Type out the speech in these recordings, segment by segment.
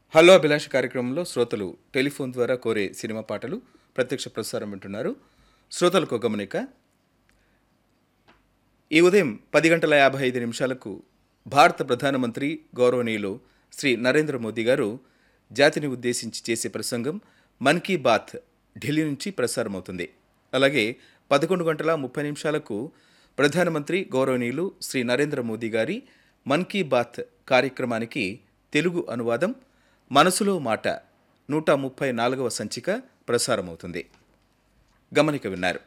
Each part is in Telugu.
హలో అభిలాష కార్యక్రమంలో శ్రోతలు టెలిఫోన్ ద్వారా కోరే సినిమా పాటలు ప్రత్యక్ష ప్రసారం వింటున్నారు శ్రోతలకు ఒక గమనిక ఈ ఉదయం పది గంటల యాభై ఐదు నిమిషాలకు భారత ప్రధానమంత్రి గౌరవనీయులు శ్రీ నరేంద్ర మోదీ గారు జాతిని ఉద్దేశించి చేసే ప్రసంగం మన్ కీ బాత్ ఢిల్లీ నుంచి ప్రసారమవుతుంది అలాగే పదకొండు గంటల ముప్పై నిమిషాలకు ప్రధానమంత్రి గౌరవనీయులు శ్రీ నరేంద్ర మోదీ గారి మన్ కీ బాత్ కార్యక్రమానికి తెలుగు అనువాదం మనసులో మాట నూట ముప్పై నాలుగవ సంచిక ప్రసారమవుతుంది గమనిక విన్నారు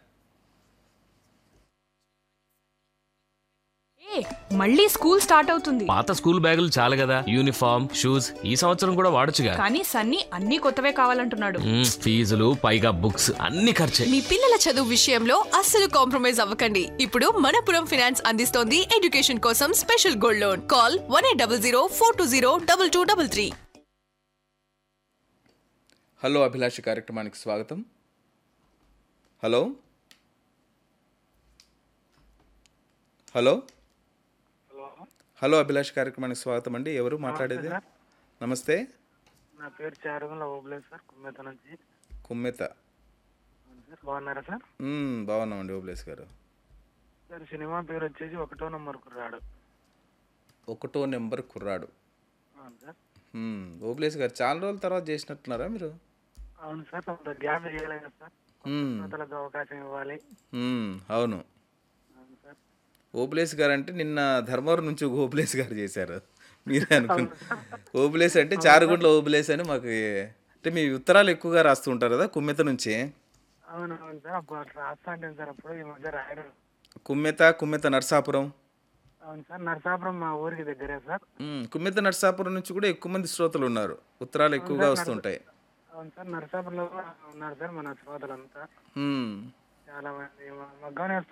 ఏ మళ్ళీ స్కూల్ స్టార్ట్ అవుతుంది పాత స్కూల్ బ్యాగులు చాలు కదా యూనిఫామ్ షూస్ ఈ సంవత్సరం కూడా వాడొచ్చుగా కానీ సన్నీ అన్ని కొత్తవే కావాలంటున్నాడు మ్మ్, ఫీజులు పైగా బుక్స్ అన్ని ఖర్చే మీ పిల్లల చదువు విషయంలో అస్సలు కాంప్రమైజ్ అవ్వకండి ఇప్పుడు మనపురం ఫైనాన్స్ అందిస్తోంది ఎడ్యుకేషన్ కోసం special gold loan call one eight double zero four two zero double two double three hello Abhilasha కార్యక్రమానికి స్వాగతం హలో హలో హలో అభిలాష కార్యక్రమానికి స్వాగతం అండి ఎవరు మాట్లాడేది నమస్తే నా పేరు చారుగుల ఓబ్లేస్ సార్ కుమ్మెత నుంచి కుమ్మెత అవును సార్ బాగున్నారా సార్ మ్మ్, బాగున్నామండి ఓబ్లేస్ గారు సార్ సినిమా పేరు వచ్చేసి ఒకటో నంబర్ కుర్రాడు ఒకటో నెంబర్ కుర్రాడు అవును సార్ మ్మ్, ఓబ్లేస్ గారు చాలా రోజుల తర్వాత చేసినట్టున్నారా మీరు అవును సార్ కొంత గ్యాప్ ఇవ్వాలి కదా సార్ మ్మ్, శ్రోతలకు అవకాశం ఇవ్వాలి మ్మ్, అవును అవును సార్ ఓబ్లేస్ గారు అంటే నిన్న ధర్మవరం నుంచి ఒక ఓబ్లేస్ గారు చేశారు మీరే అనుకున్న ఓబ్లేస్ అంటే చారుగుండ్ల ఓబ్లేస్ అని మాకు అంటే మీ ఉత్తరాలు ఎక్కువగా రాస్తూ ఉంటారు కదా కుమ్మెత నుంచి అవును అవును సార్ అప్పుడు అట్లా రాస్తా ఉంటాను సార్ అప్పుడు ఈ మధ్య రాయడం కుమ్మెత కుమ్మెత నర్సాపురం అవును సార్ నరసాపురం మా ఊరికి దగ్గరే సార్ మ్మ్, కుమ్మెత నర్సాపురం నుంచి కూడా ఎక్కువ మంది శ్రోతలు ఉన్నారు ఉత్తరాలు ఎక్కువగా వస్తుంటాయి అవును సార్ నరసాపురంలో కూడా ఉన్నారు సార్ మన శ్రోతలంతా మ్మ్. చాలా మంది మగ్గం